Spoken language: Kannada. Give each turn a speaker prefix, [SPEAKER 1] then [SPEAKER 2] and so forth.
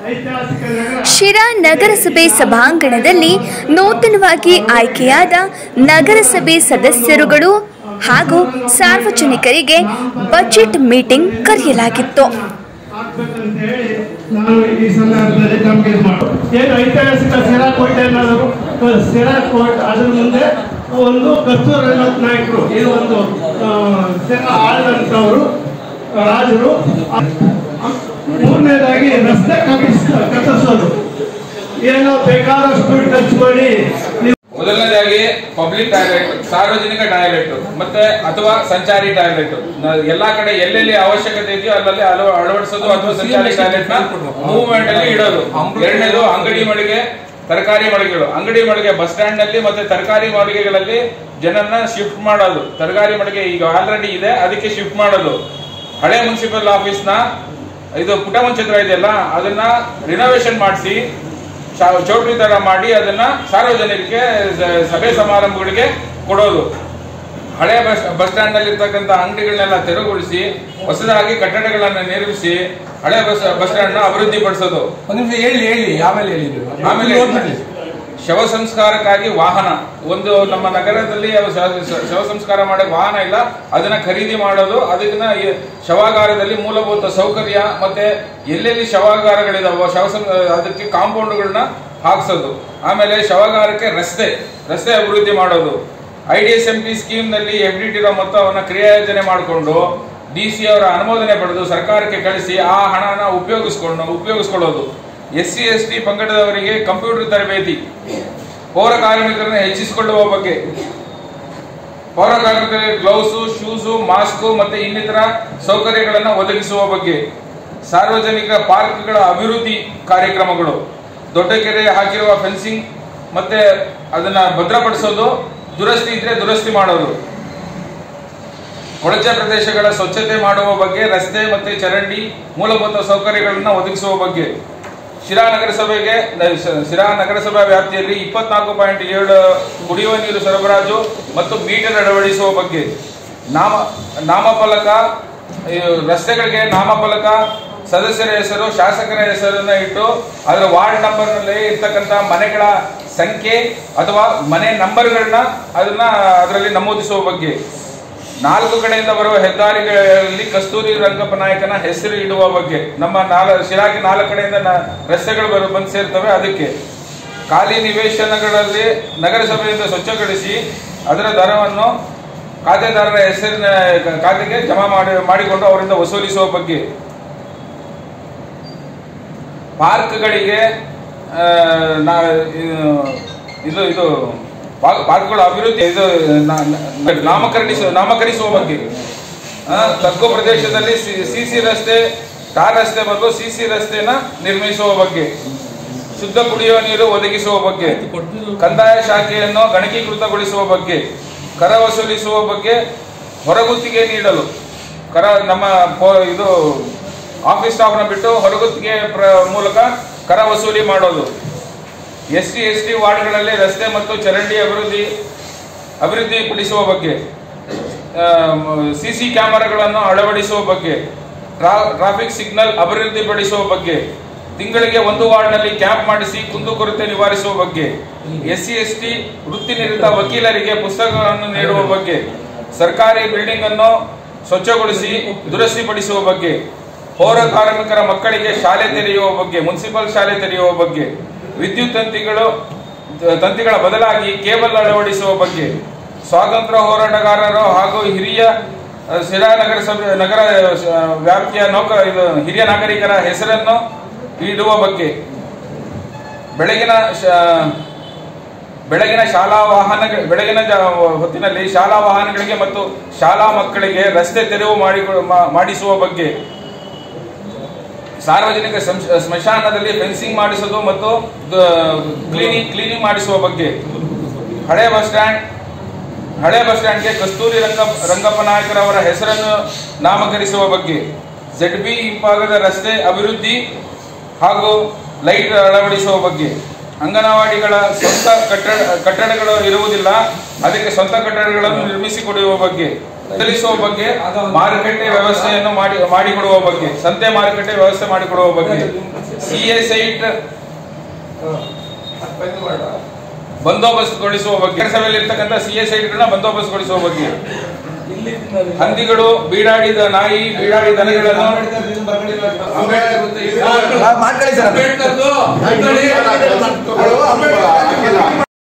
[SPEAKER 1] ಐತಿಹಾಸಿಕ ನಗರ
[SPEAKER 2] ಶಿರಾ ನಗರಸಭೆ ಸಭಾಂಗಣದಲ್ಲಿ ನೂತನವಾಗಿ ಆಯ್ಕೆಯಾದ ನಗರಸಭೆ ಸದಸ್ಯರುಗಳು ಹಾಗೂ ಸಾರ್ವಜನಿಕರಿಗೆ ಬಜೆಟ್ ಮೀಟಿಂಗ್ ಕರೆಯಲಾಗಿತ್ತು
[SPEAKER 1] ಆಗ್ಬೇಕಂತ ಹೇಳಿ ನಾವು ಈ ಸಂದರ್ಭದಲ್ಲಿ ನಮಗೆ ಇದು ಮಾಡು ಏನು ಐತಿಹಾಸಿಕ ಸಿರಾ ಕೋಟೆ ಅನ್ನೋದು ಅಹ್, ಸಿರಾ ಕೋಟೆ ಅದ್ರ ಮುಂದೆ ಒಂದು ಕಸ್ತೂರಿ ರಂಗನಾಥ್ ನಾಯಕರು ಈ ಒಂದು ಆ, ಸಿರಾ ಆಳಿದಂಥವರು ರಾಜರು ಅಹ್, ಮೂರನೇದಾಗಿ ರಸ್ತೆ ಕಟ್ಟಿಸ್ ಕಟ್ಟಿಸೋದು ಏನೋ ಬೇಕಾದಷ್ಟು ಟಚ್ ಮಾಡಿ ನೀವು
[SPEAKER 3] ಮೊದಲನೇದಾಗಿ ಪಬ್ಲಿಕ್ ಟಾಯ್ಲೆಟ್ ಸಾರ್ವಜನಿಕ ಟಾಯ್ಲೆಟ್ ಮತ್ತೆ ಅಥವಾ ಸಂಚಾರಿ ಟಾಯ್ಲೆಟ್ ಎಲ್ಲಾ ಕಡೆ ಎಲ್ಲೆಲ್ಲಿ ಅವಶ್ಯಕತೆ ಇದೆಯೋ ಅಲ್ಲಲ್ಲಿ ಅಳವ- ಅಳವಡಿಸೋದು ಅಥವಾ ಸಂಚಾರಿ ಟಾಯ್ಲೆಟ್ ನ ಮೂವ್ಮೆಂಟ್ ಅಲ್ಲಿ ಇಡೋದು ಎರಡನೇದು ಅಂಗಡಿ ಮಳಿಗೆ ತರಕಾರಿ ಮಳಿಗೆಗಳು ಅಂಗಡಿ ಮಳಿಗೆ ಬಸ್ ಸ್ಟ್ಯಾಂಡ್ ನಲ್ಲಿ ಮತ್ತೆ ತರಕಾರಿ ಮಳಿಗೆಗಳಲ್ಲಿ ಜನನ್ನ ಶಿಫ್ಟ್ ಮಾಡೋದು ತರಕಾರಿ ಮಳಿಗೆ ಈಗ ಆಲ್ರೆಡಿ ಇದೆ ಅದಕ್ಕೆ ಶಿಫ್ಟ್ ಮಾಡೋದು ಹಳೆ ಮುನ್ಸಿಪಲ್ ಆಫೀಸ್ ನ ಇದು ಪುಟಮನ್ ಚಿತ್ರ ಇದೆಯಲ್ಲ ಅದನ್ನ ರಿನೋವೇಷನ್ ಮಾಡಿಸಿ ಚಾ- ಚೌಟ್ರಿ ತರ ಮಾಡಿ ಅದನ್ನ ಸಾರ್ವಜನಿಕರಿಗೆ ಸ- ಸಭೆ ಸಮಾರಂಭಗಳಿಗೆ ಕೊಡೋದು ಹಳೆ ಬಸ್ ಬಸ್ ಸ್ಟ್ಯಾಂಡ್ ನಲ್ಲಿ ಇರ್ತಕ್ಕಂಥ ಅಂಗಡಿಗಳನ್ನೆಲ್ಲ ತೆರವುಗೊಳಿಸಿ ಹೊಸದಾಗಿ ಕಟ್ಟಡಗಳನ್ನ ನಿರ್ಮಿಸಿ ಹಳೆ ಬಸ್ ಬಸ್ ಸ್ಟ್ಯಾಂಡ್ ನ ಅಭಿವೃದ್ಧಿ ಪಡಿಸೋದು
[SPEAKER 4] ಒಂದ್ ನಿಮಿಷ ಹೇಳಿ ಹೇಳಿ ಆಮೇಲೆ ಹೇಳಿ ನೀವು.
[SPEAKER 3] ಆಮೇಲೆ
[SPEAKER 4] ಓದ್ಬಿಡಿ.
[SPEAKER 3] ಶವ ಸಂಸ್ಕಾರಕ್ಕಾಗಿ ವಾಹನ ಒಂದು ನಮ್ಮ ನಗರದಲ್ಲಿ ಯಾವ ಶ- ಶ- ಶವ ಸಂಸ್ಕಾರ ಮಾಡೋ ವಾಹನ ಇಲ್ಲ ಅದನ್ನ ಖರೀದಿ ಮಾಡೋದು ಅದನ್ನ ಈ ಶವಾಗಾರದಲ್ಲಿ ಮೂಲಭೂತ ಸೌಕರ್ಯ ಮತ್ತೆ ಎಲ್ಲೆಲ್ಲಿ ಶವಾಗಾರಗಳಿದಾವೋ ಶವ ಸಂ- ಅದಕ್ಕೆ ಕಾಂಪೌಂಡ್ಗಳನ್ನ ಹಾಕ್ಸೋದು ಆಮೇಲೆ ಶವಾಗಾರಕ್ಕೆ ರಸ್ತೆ ರಸ್ತೆ ಅಭಿವೃದ್ಧಿ ಮಾಡೋದು I D S M P scheme ನಲ್ಲಿ ಎಫ್ ಡಿ ಟಿ ಮೊತ್ತವನ್ನು ಕ್ರಿಯಾಯೋಜನೆ ಮಾಡಿಕೊಂಡು ಡಿ ಸಿ ಅವರ ಅನುಮೋದನೆ ಪಡೆದು ಸರ್ಕಾರಕ್ಕೆ ಕಳಿಸಿ ಆ ಹಣನ ಉಪಯೋಗಿಸ್ಕೊಂಡು ಉಪಯೋಗಿಸ್ಕೊಳ್ಳೋದು ಎಸ್ ಸಿ ಎಸ್ ಟಿ ಪಂಗಡದವರಿಗೆ ಕಂಪ್ಯೂಟರ್ ತರಬೇತಿ ಪೌರ ಕಾರ್ಮಿಕರನ್ನು ಹೆಚ್ಚಿಸಿಕೊಳ್ಳುವ ಬಗ್ಗೆ ಪೌರ ಕಾರ್ಮಿಕರಿಗೆ ಗ್ಲೌಸು ಶೂಸು ಮಾಸ್ಕ್ ಮತ್ತೆ ಇನ್ನಿತರ ಸೌಕರ್ಯಗಳನ್ನು ಒದಗಿಸುವ ಬಗ್ಗೆ ಸಾರ್ವಜನಿಕ ಪಾರ್ಕ್ಗಳ ಅಭಿವೃದ್ಧಿ ಕಾರ್ಯಕ್ರಮಗಳು ದೊಡ್ಡ ಕೆರೆ ಹಾಕಿರುವ ಫೆನ್ಸಿಂಗ್ ಮತ್ತೆ ಅದನ್ನ ಭದ್ರಪಡಿಸೋದು ದುರಸ್ತಿ ಇದ್ರೆ ದುರಸ್ತಿ ಮಾಡೋದು ಕೊಳಚೆ ಪ್ರದೇಶಗಳ ಸ್ವಚ್ಛತೆ ಮಾಡುವ ಬಗ್ಗೆ ರಸ್ತೆ ಮತ್ತೆ ಚರಂಡಿ ಮೂಲಭೂತ ಸೌಕರ್ಯಗಳನ್ನು ಒದಗಿಸುವ ಬಗ್ಗೆ ಶಿರಾ ನಗರಸಭೆಗೆ ನ- ಶಿರಾ ನಗರಸಭಾ ವ್ಯಾಪ್ತಿಯಲ್ಲಿ ಇಪ್ಪತ್ನಾಲ್ಕು ಪಾಯಿಂಟ್ ಏಳು ಕುಡಿಯುವ ನೀರು ಸರಬರಾಜು ಮತ್ತು ಮೀಟರ್ ಅಳವಡಿಸುವ ಬಗ್ಗೆ ನಾಮ ನಾಮಫಲಕ ಈ ರಸ್ತೆಗಳಿಗೆ ನಾಮಫಲಕ ಸದಸ್ಯರ ಹೆಸರು ಶಾಸಕರ ಹೆಸರನ್ನ ಇಟ್ಟು ಅದರ ವಾರ್ಡ್ ನಂಬರ್ ನಲ್ಲಿ ಇರ್ತಕ್ಕಂಥ ಮನೆಗಳ ಸಂಖ್ಯೆ ಅಥವಾ ಮನೆ ನಂಬರ್ಗಳನ್ನ ಅದನ್ನ ಅದರಲ್ಲಿ ನಮೂದಿಸುವ ಬಗ್ಗೆ ನಾಲ್ಕು ಕಡೆಯಿಂದ ಬರುವ ಹೆದ್ದಾರಿಗಳಲ್ಲಿ ಕಸ್ತೂರಿ ರಂಗಪ್ಪ ನಾಯಕನ ಹೆಸರು ಇಡುವ ಬಗ್ಗೆ ನಮ್ಮ ನಾಲ ಶಿರಾಗಿ ನಾಲ್ಕು ಕಡೆಯಿಂದ ನ- ರಸ್ತೆಗಳು ಬರು ಬಂದು ಸೇರ್ತವೆ ಅದಕ್ಕೆ ಖಾಲಿ ನಿವೇಶನಗಳಲ್ಲಿ ನಗರಸಭೆಯಿಂದ ಸ್ವಚ್ಛಗೊಳಿಸಿ ಅದರ ದರವನ್ನು ಖಾತೆದಾರರ ಹೆಸರಿನ ಖಾತೆಗೆ ಜಮಾ ಮಾಡಿ ಮಾಡಿಕೊಂಡು ಅವರಿಂದ ವಸೂಲಿಸುವ ಬಗ್ಗೆ ಪಾರ್ಕ್ಗಳಿಗೆ ಆ, ನಾ- ಇದು- ಇದು ಇದು ಪಾರ್ಕ್- ಪಾರ್ಕ್ಗಳ ಅಭಿವೃದ್ಧಿ ಇದು ನಾ- ನಾ- ನಾಮಕರಣಿಸುವ ನಾಮಕರಿಸುವ ಬಗ್ಗೆ ಆ, ತಗ್ಗು ಪ್ರದೇಶದಲ್ಲಿ ಸಿ ಸಿ ರಸ್ತೆ ಟಾರ್ ರಸ್ತೆ ಬದಲು ಸಿ ಸಿ ರಸ್ತೆನ ನಿರ್ಮಿಸುವ ಬಗ್ಗೆ ಶುದ್ಧ ಕುಡಿಯುವ ನೀರು ಒದಗಿಸುವ ಬಗ್ಗೆ ಕಂದಾಯ ಶಾಖೆಯನ್ನು ಗಣಕೀಕೃತಗೊಳಿಸುವ ಬಗ್ಗೆ ಕರ ವಸೂಲಿಸುವ ಬಗ್ಗೆ ಹೊರಗುತ್ತಿಗೆ ನೀಡಲು ಕರ ನಮ್ಮ ಪೋ- ಇದು ಆಫೀಸ್ ಸ್ಟಾಫ್ನ ಬಿಟ್ಟು ಹೊರಗುತ್ತಿಗೆ ಪ್ರ- ಮೂಲಕ ಕರ ವಸೂಲಿ ಮಾಡೋದು ಎಸ್ ಟಿ ಎಸ್ ಟಿ ವಾರ್ಡ್ಗಳಲ್ಲಿ ರಸ್ತೆ ಮತ್ತು ಚರಂಡಿ ಅಭಿವೃದ್ಧಿ ಅಭಿವೃದ್ಧಿಪಡಿಸುವ ಬಗ್ಗೆ ಸಿಸಿ ಕ್ಯಾಮೆರಾಗಳನ್ನು ಅಳವಡಿಸುವ ಬಗ್ಗೆ ಟ್ರಾ- ಟ್ರಾಫಿಕ್ ಸಿಗ್ನಲ್ ಅಭಿವೃದ್ಧಿಪಡಿಸುವ ಬಗ್ಗೆ ತಿಂಗಳಿಗೆ ಒಂದು ವಾರ್ಡ್ನಲ್ಲಿ ಕ್ಯಾಂಪ್ ಮಾಡಿಸಿ ಕುಂದುಕೊರತೆ ನಿವಾರಿಸುವ ಬಗ್ಗೆ ಎಸ್ ಸಿ ಎಸ್ ಟಿ ವೃತ್ತಿ ನಿರತ ವಕೀಲರಿಗೆ ಪುಸ್ತಕಗಳನ್ನು ನೀಡುವ ಬಗ್ಗೆ ಸರ್ಕಾರಿ ಬಿಲ್ಡಿಂಗ್ ಅನ್ನು ಸ್ವಚ್ಛಗೊಳಿಸಿ ದುರಸ್ತಿಪಡಿಸುವ ಬಗ್ಗೆ ಪೌರ ಕಾರ್ಮಿಕರ ಮಕ್ಕಳಿಗೆ ಶಾಲೆ ತೆರೆಯುವ ಬಗ್ಗೆ ಮುನ್ಸಿಪಲ್ ಶಾಲೆ ತೆರೆಯುವ ಬಗ್ಗೆ ವಿದ್ಯುತ್ ತಂತಿಗಳು ತಂತಿಗಳ ಬದಲಾಗಿ ಕೇಬಲ್ ಅಳವಡಿಸುವ ಬಗ್ಗೆ ಸ್ವಾತಂತ್ರ್ಯ ಹೋರಾಟಗಾರರು ಹಾಗೂ ಹಿರಿಯ ಅಹ್, ಶಿರಾ ನಗರಸಭೆ ನಗರ ಅಹ್, ವ್ಯಾಪ್ತಿಯ ನೌಕ ಇದು ಹಿರಿಯ ನಾಗರಿಕರ ಹೆಸರನ್ನು ಇಡುವ ಬಗ್ಗೆ ಬೆಳಗಿನ ಶ- ಬೆಳಗಿನ ಶಾಲಾ ವಾಹನ ಬೆಳಗಿನ ಜ- ಹೊತ್ತಿನಲ್ಲಿ ಶಾಲಾ ವಾಹನಗಳಿಗೆ ಮತ್ತು ಶಾಲಾ ಮಕ್ಕಳಿಗೆ ರಸ್ತೆ ತೆರವು ಮಾಡಿ ಮಾಡಿಸುವ ಬಗ್ಗೆ ಸಾರ್ವಜನಿಕ ಸಂಶ್- ಸ್ಮಶಾನದಲ್ಲಿ ಫೆನ್ಸಿಂಗ್ ಮಾಡಿಸೋದು ಮತ್ತು ಕ್ಲೀನಿಂಗ್ ಕ್ಲೀನಿಂಗ್ ಮಾಡಿಸುವ ಬಗ್ಗೆ ಹಳೆ ಬಸ್ ಸ್ಟ್ಯಾಂಡ್ ಹಳೆ ಬಸ್ ಸ್ಟ್ಯಾಂಡ್ಗೆ ಕಸ್ತೂರಿ ರಂಗ ರಂಗಪ್ಪ ನಾಯಕರವರ ಹೆಸರನ್ನು ನಾಮಕರಿಸುವ ಬಗ್ಗೆ ಜೆಡ್ ಬಿ ಹಿಂಭಾಗದ ರಸ್ತೆ ಅಭಿವೃದ್ಧಿ ಹಾಗೂ ಲೈಟ್ ಅಳವಡಿಸುವ ಬಗ್ಗೆ ಅಂಗನವಾಡಿಗಳ ಸ್ವಂತ ಕಟ್ಟಡ ಕಟ್ಟಡಗಳು ಇರುವುದಿಲ್ಲ ಅದಕ್ಕೆ ಸ್ವಂತ ಕಟ್ಟಡಗಳನ್ನು ನಿರ್ಮಿಸಿಕೊಡುವ ಬಗ್ಗೆ ಬದಲಿಸುವ ಬಗ್ಗೆ ಮಾರುಕಟ್ಟೆ ವ್ಯವಸ್ಥೆಯನ್ನು ಮಾಡಿ ಮಾಡಿಕೊಡುವ ಬಗ್ಗೆ ಸಂತೆ ಮಾರುಕಟ್ಟೆ ವ್ಯವಸ್ಥೆ ಮಾಡಿಕೊಡುವ ಬಗ್ಗೆ ಸಿ ಎ ಸೈಟ್ ಬಂದೋಬಸ್ತ್ಗೊಳಿಸುವ ಬಗ್ಗೆ ಸಭೆಯಲ್ಲಿ ಇರ್ತಕ್ಕಂಥ ಸಿ ಎ ಸೈಟ್ಗಳನ್ನ ಬಂದೋಬಸ್ತ್ಗೊಳಿಸುವ ಬಗ್ಗೆ ಹಂದಿಗಳು ಬೀಡಾಡಿದ ನಾಯಿ ಬೀಡಾಡಿ ದನಗಳನ್ನು
[SPEAKER 4] ಮಾಡ್ಕೊಳ್ಳಿ ಸರ್
[SPEAKER 3] ಅಂಬೇಡ್ಕರ್ದು
[SPEAKER 5] ಅದು ಅಂಬೇಡ್ಕರ್